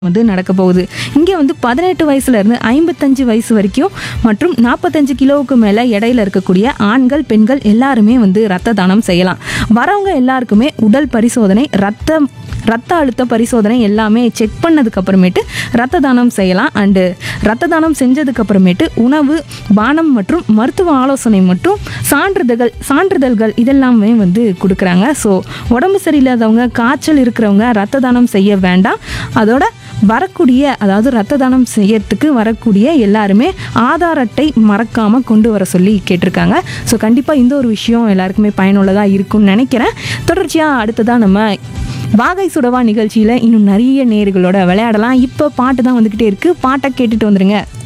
வந்து நடக்க போகுது இங்கே வந்து பதினெட்டு வயசுலேருந்து ஐம்பத்தஞ்சு வயசு வரைக்கும் மற்றும் நாற்பத்தஞ்சு கிலோவுக்கு மேலே எடையில இருக்கக்கூடிய ஆண்கள் பெண்கள் எல்லாருமே வந்து ரத்த தானம் செய்யலாம் வரவங்க எல்லாருக்குமே உடல் பரிசோதனை ரத்த ரத்த அழுத்த பரிசோதனை எல்லாமே செக் பண்ணதுக்கு அப்புறமேட்டு ரத்த தானம் செய்யலாம் அண்டு ரத்த தானம் செஞ்சதுக்கு அப்புறமேட்டு உணவு பானம் மற்றும் மருத்துவ ஆலோசனை மற்றும் சான்றிதழ்கள் சான்றிதழ்கள் இதெல்லாமே வந்து கொடுக்குறாங்க ஸோ உடம்பு சரியில்லாதவங்க காய்ச்சல் இருக்கிறவங்க ரத்த தானம் செய்ய வேண்டாம் அதோட வரக்கூடிய அதாவது ரத்த தானம் செய்யறதுக்கு வரக்கூடிய எல்லாருமே ஆதார் அட்டை மறக்காமல் கொண்டு வர சொல்லி கேட்டிருக்காங்க ஸோ கண்டிப்பாக இந்த ஒரு விஷயம் எல்லாருக்குமே பயனுள்ளதாக இருக்கும்னு நினைக்கிறேன் தொடர்ச்சியாக அடுத்ததாக நம்ம வாகை சுடவா நிகழ்ச்சியில் இன்னும் நிறைய நேர்களோட விளையாடலாம் இப்போ பாட்டு தான் வந்துக்கிட்டே இருக்குது பாட்டை கேட்டுட்டு வந்துருங்க